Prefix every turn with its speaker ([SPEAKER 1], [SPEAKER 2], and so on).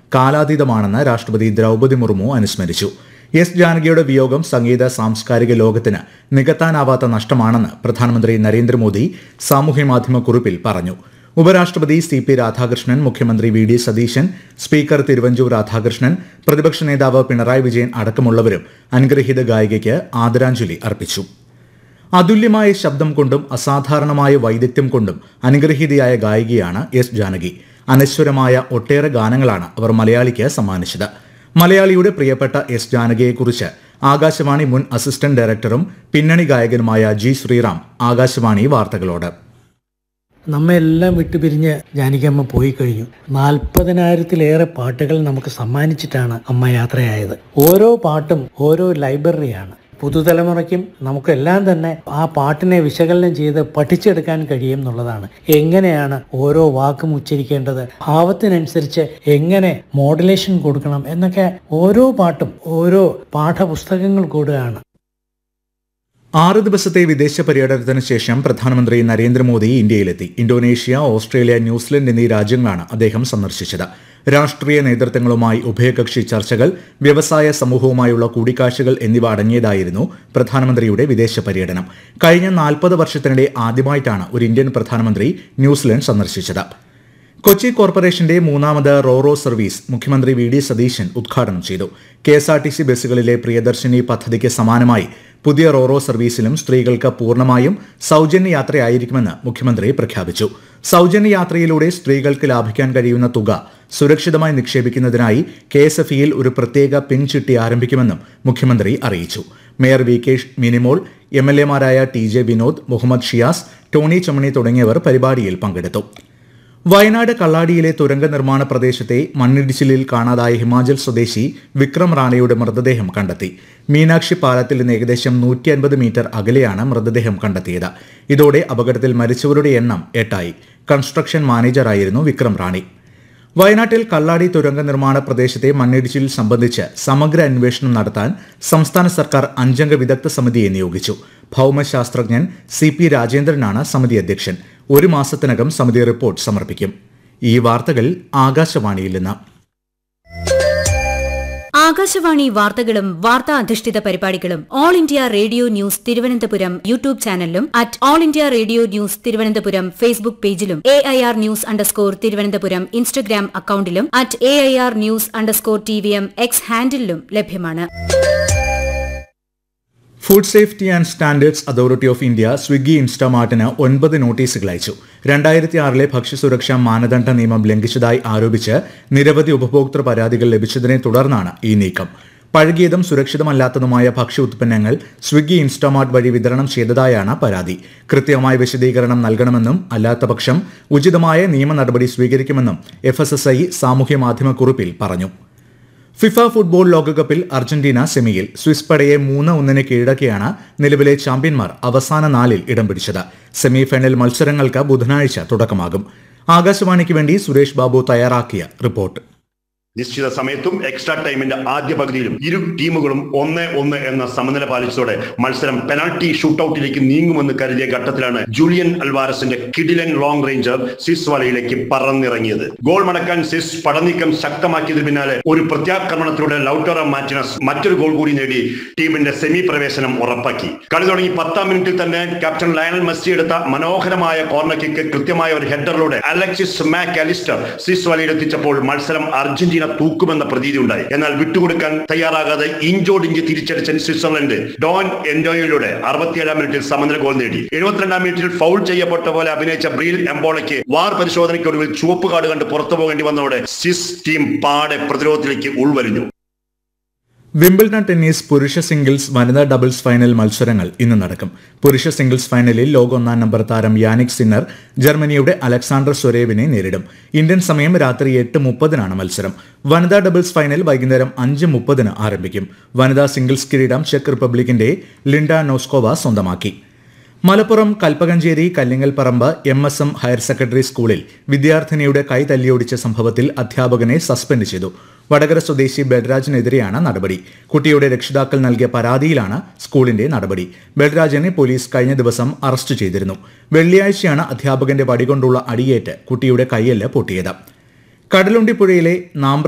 [SPEAKER 1] കാലാതീതമാണെന്ന് രാഷ്ട്രപതി ദ്രൗപദി മുർമു അനുസ്മരിച്ചു എസ് ജാനകിയുടെ വിയോഗം സംഗീത സാംസ്കാരിക ലോകത്തിന് നികത്താനാവാത്ത നഷ്ടമാണെന്ന് പ്രധാനമന്ത്രി നരേന്ദ്രമോദി സാമൂഹ്യമാധ്യമ കുറിപ്പിൽ പറഞ്ഞു ഉപരാഷ്ട്രപതി സി പി രാധാകൃഷ്ണൻ മുഖ്യമന്ത്രി V D Satheesan speaker Thiruvanchoor Radhakrishnan പ്രതിപക്ഷ നേതാവ് പിണറായി വിജയൻ അടക്കമുള്ളവരും അനുഗ്രഹീത ഗായികയ്ക്ക് ആദരാഞ്ജലി അർപ്പിച്ചു അതുല്യമായ ശബ്ദം കൊണ്ടും അസാധാരണമായ വൈദഗ്ധ്യം കൊണ്ടും അനുഗ്രഹീതയായ ഗായികയാണ് എസ് ജാനകി അനശ്വരമായ ഒട്ടേറെ ഗാനങ്ങളാണ് അവർ മലയാളിക്ക് സമ്മാനിച്ചത് മലയാളിയുടെ പ്രിയപ്പെട്ട എസ് ജാനകിയെക്കുറിച്ച് ആകാശവാണി മുൻ അസിസ്റ്റന്റ് ഡയറക്ടറും പിന്നണി ഗായകനുമായ ജി ശ്രീറാം ആകാശവാണി വാർത്തകളോട്
[SPEAKER 2] നമ്മെല്ലാം വിട്ടുപിരിഞ്ഞ് ജാനകിയമ്മ പോയി കഴിഞ്ഞു നാൽപ്പതിനായിരത്തിലേറെ പാട്ടുകൾ നമുക്ക് സമ്മാനിച്ചിട്ടാണ് അമ്മ യാത്രയായത് ഓരോ പാട്ടും ഓരോ ലൈബ്രറിയാണ് പുതുതലമുറയ്ക്കും നമുക്കെല്ലാം തന്നെ ആ പാട്ടിനെ വിശകലനം ചെയ്ത് പഠിച്ചെടുക്കാൻ കഴിയും എന്നുള്ളതാണ് എങ്ങനെയാണ് ഓരോ വാക്കും ഉച്ചരിക്കേണ്ടത് ഭാവത്തിനനുസരിച്ച് എങ്ങനെ മോഡുലേഷൻ കൊടുക്കണം എന്നൊക്കെ ഓരോ പാട്ടും ഓരോ പാഠപുസ്തകങ്ങൾ കൂടുകയാണ്
[SPEAKER 1] ആറ് ദിവസത്തെ വിദേശ പര്യടനത്തിന് ശേഷം പ്രധാനമന്ത്രി നരേന്ദ്രമോദി ഇന്ത്യയിലെത്തി ഇന്തോനേഷ്യ ഓസ്ട്രേലിയ ന്യൂസിലൻഡ് എന്നീ രാജ്യങ്ങളാണ് അദ്ദേഹം സന്ദർശിച്ചത് രാഷ്ട്രീയ നേതൃത്വങ്ങളുമായി ഉഭയകക്ഷി ചർച്ചകൾ വ്യവസായ സമൂഹവുമായുള്ള കൂടിക്കാഴ്ചകൾ എന്നിവ അടങ്ങിയതായിരുന്നു പ്രധാനമന്ത്രിയുടെ വിദേശ പര്യടനം കഴിഞ്ഞ നാൽപ്പത് വർഷത്തിനിടെ ആദ്യമായിട്ടാണ് ഒരു ഇന്ത്യൻ പ്രധാനമന്ത്രി ന്യൂസിലൻഡ് സന്ദർശിച്ചത് കൊച്ചി കോർപ്പറേഷന്റെ മൂന്നാമത് റോറോ സർവീസ് മുഖ്യമന്ത്രി വി ഡി സതീശൻ ഉദ്ഘാടനം ചെയ്തു K S R T C ബസ്സുകളിലെ പ്രിയദർശിനി പദ്ധതിക്ക് സമാനമായി പുതിയ റോറോ സർവീസിലും സ്ത്രീകൾക്ക് പൂർണ്ണമായും സൗജന്യ യാത്രയായിരിക്കുമെന്ന് മുഖ്യമന്ത്രി പ്രഖ്യാപിച്ചു സൗജന്യ യാത്രയിലൂടെ സ്ത്രീകൾക്ക് ലാഭിക്കാൻ കഴിയുന്ന തുക സുരക്ഷിതമായി നിക്ഷേപിക്കുന്നതിനായി കെ എസ് എഫ് ഇയിൽ ഒരു പ്രത്യേക പിൻചിട്ടി ആരംഭിക്കുമെന്നും മുഖ്യമന്ത്രി അറിയിച്ചു mayor V K Minimol M L എമാരായ ടി ജെ വിനോദ് മുഹമ്മദ് ഷിയാസ് ടോണി ചമണി തുടങ്ങിയവർ പരിപാടിയിൽ പങ്കെടുത്തു വയനാട് കള്ളാടിയിലെ തുരങ്ക നിർമ്മാണ പ്രദേശത്തെ മണ്ണിടിച്ചിലിൽ കാണാതായ ഹിമാചൽ സ്വദേശി വിക്രം റാണയുടെ മൃതദേഹം കണ്ടെത്തി മീനാക്ഷി പാലത്തിൽ നിന്ന് ഏകദേശം നൂറ്റി അൻപത് മീറ്റർ അകലെയാണ് മൃതദേഹം കണ്ടെത്തിയത് ഇതോടെ അപകടത്തിൽ മരിച്ചവരുടെ എണ്ണം എട്ടായി കൺസ്ട്രക്ഷൻ മാനേജറായിരുന്നു വിക്രം റാണി വയനാട്ടിൽ കള്ളാടി തുരങ്ക നിർമ്മാണ പ്രദേശത്തെ മണ്ണിടിച്ചിൽ സംബന്ധിച്ച് സമഗ്ര അന്വേഷണം നടത്താൻ സംസ്ഥാന സർക്കാർ അഞ്ചംഗ വിദഗ്ധ സമിതിയെ നിയോഗിച്ചു ഭൌമശാസ്ത്രജ്ഞൻ സി പി രാജേന്ദ്രനാണ് സമിതി അധ്യക്ഷൻ ഒരു മാസത്തിനകം സമിതി റിപ്പോർട്ട് സമർപ്പിക്കും ഈ വാർത്തകൾ ആകാശവാണിയിൽ നിന്ന്
[SPEAKER 3] ആകാശവാണി വാർത്തകളും വാർത്താ അധിഷ്ഠിത പരിപാടികളും All India Radio News Thiruvananthapuram YouTube ചാനലിലും at All India Radio News Thiruvananthapuram Facebook പേജിലും A I R news underscore Thiruvananthapuram Instagram അക്കൌണ്ടിലും at A I R news underscore T V M X ഹാൻഡിലും ലഭ്യമാണ്
[SPEAKER 1] food safety and standards authority of India Swiggy ഇൻസ്റ്റാമാർട്ടിന് ഒൻപത് നോട്ടീസുകൾ അയച്ചു രണ്ടായിരത്തി ആറിലെ ഭക്ഷ്യസുരക്ഷാ മാനദണ്ഡ നിയമം ലംഘിച്ചതായി ആരോപിച്ച് നിരവധി ഉപഭോക്തൃ പരാതികൾ ലഭിച്ചതിനെ തുടർന്നാണ് ഈ നീക്കം പഴകിയതും സുരക്ഷിതമല്ലാത്തതുമായ ഭക്ഷ്യ ഉത്പന്നങ്ങൾ സ്വിഗ്ഗി ഇൻസ്റ്റാമാർട്ട് വഴി വിതരണം ചെയ്തതായാണ് പരാതി കൃത്യമായ വിശദീകരണം നൽകണമെന്നും അല്ലാത്തപക്ഷം ഉചിതമായ നിയമ നടപടി സ്വീകരിക്കുമെന്നും എഫ് എസ് എസ് ഐ സാമൂഹ്യ മാധ്യമ കുറിപ്പിൽ പറഞ്ഞു ഫിഫ ഫുട്ബോൾ ലോകകപ്പിൽ അർജന്റീന സെമിയിൽ സ്വിസ് പടയെ മൂന്ന് ഒന്നിന് കീഴടക്കിയാണ് നിലവിലെ ചാമ്പ്യന്മാർ അവസാന നാലിൽ ഇടം പിടിച്ചത് സെമിഫൈനൽ മത്സരങ്ങൾക്ക് ബുധനാഴ്ച തുടക്കമാകും ആകാശവാണിക്ക് വേണ്ടി സുരേഷ് ബാബു തയ്യാറാക്കിയ റിപ്പോർട്ട്
[SPEAKER 4] നിശ്ചിത സമയത്തും എക്സ്ട്രാ ടൈമിന്റെ ആദ്യ പകുതിയിലും ഇരു ടീമുകളും ഒന്ന് ഒന്ന് എന്ന സമനില പാലിച്ചതോടെ മത്സരം പെനാൾട്ടി ഷൂട്ടൌട്ടിലേക്ക് നീങ്ങുമെന്ന് കരുതിയ ഘട്ടത്തിലാണ് ജൂലിയൻ അൽവാരസിന്റെ കിഡിലൻ ലോങ് റേഞ്ചർ സിസ് വലയിലേക്ക് പറന്നിറങ്ങിയത് ഗോൾ മടക്കാൻ സിസ് പടനീക്കം ശക്തമാക്കിയതിന് പിന്നാലെ ഒരു പ്രത്യാക്രമണത്തിലൂടെ ലൌട്ടോറ മാറ്റിനസ് മറ്റൊരു ഗോൾ കൂടി നേടി ടീമിന്റെ സെമി പ്രവേശനം ഉറപ്പാക്കി കളി തുടങ്ങി പത്താം മിനിറ്റിൽ തന്നെ ക്യാപ്റ്റൻ ലയണൽ മെസ്സി എടുത്ത മനോഹരമായ കോർണർ കിക്ക് കൃത്യമായ ഒരു ഹെഡറിലൂടെ അലക്സിസ് മാക് അലിസ്റ്റർ സിസ് വലയിലെത്തിച്ചപ്പോൾ മത്സരം അർജന്റീന തൂക്കുമെന്ന പ്രതീതി ഉണ്ടായി എന്നാൽ വിട്ടുകൊടുക്കാൻ തയ്യാറാകാതെ ഇഞ്ചോടിഞ്ച് തിരിച്ചടിച്ച സ്വിറ്റ്സർലൻഡ് ഡോൺ എൻഡോയിലൂടെ അറുപത്തിയേഴാം മിനിറ്റിൽ സമനില ഗോൾ നേടി എഴുപത്തിരണ്ടാം മിനിറ്റിൽ ഫൗൾ ചെയ്യപ്പെട്ട പോലെ അഭിനയിച്ച ബ്രീൽ എംബോളയ്ക്ക് വാർ പരിശോധനയ്ക്കൊടുവിൽ ചുവപ്പ് കാർഡ് കണ്ട് പുറത്തു പോകേണ്ടി വന്നതോടെ സ്വിസ് ടീം പാടെ പ്രതിരോധത്തിലേക്ക് ഉൾവലിഞ്ഞു
[SPEAKER 1] വിംബിൾഡൺ ടെന്നീസ് പുരുഷ സിംഗിൾസ് വനിതാ ഡബിൾസ് ഫൈനൽ മത്സരങ്ങൾ ഇന്ന് നടക്കും പുരുഷ സിംഗിൾസ് ഫൈനലിൽ ലോക ഒന്നാം നമ്പർ താരം യാനിക് സിന്നർ ജർമ്മനിയുടെ അലക്സാണ്ടർ സ്വരേവിനെ നേരിടും ഇന്ത്യൻ സമയം രാത്രി എട്ട് മുപ്പതിനാണ് മത്സരം വനിതാ ഡബിൾസ് ഫൈനൽ വൈകുന്നേരം അഞ്ച് മുപ്പതിന് ആരംഭിക്കും വനിതാ സിംഗിൾസ് കിരീടം ചെക്ക് റിപ്പബ്ലിക്കിന്റെ ലിൻഡ നോസ്കോവ സ്വന്തമാക്കി Malappuram Kalpakanchery Kallingalparamba M S M higher secondary സ്കൂളിൽ വിദ്യാർത്ഥിനിയുടെ കൈ തല്ലിയൊടിച്ച സംഭവത്തിൽ അധ്യാപകനെ സസ്പെൻഡ് ചെയ്തു വടകര സ്വദേശി ബൽരാജിനെതിരെയാണ് നടപടി കുട്ടിയുടെ രക്ഷിതാക്കൾ നൽകിയ പരാതിയിലാണ് സ്കൂളിന്റെ നടപടി ബൽരാജിനെ പോലീസ് കഴിഞ്ഞ ദിവസം അറസ്റ്റ് ചെയ്തിരുന്നു വെള്ളിയാഴ്ചയാണ് അധ്യാപകന്റെ വടികൊണ്ടുള്ള അടിയേറ്റ് കുട്ടിയുടെ കൈയല് പൊട്ടിയത് കടലുണ്ടിപ്പുഴയിലെ നാമ്പ്ര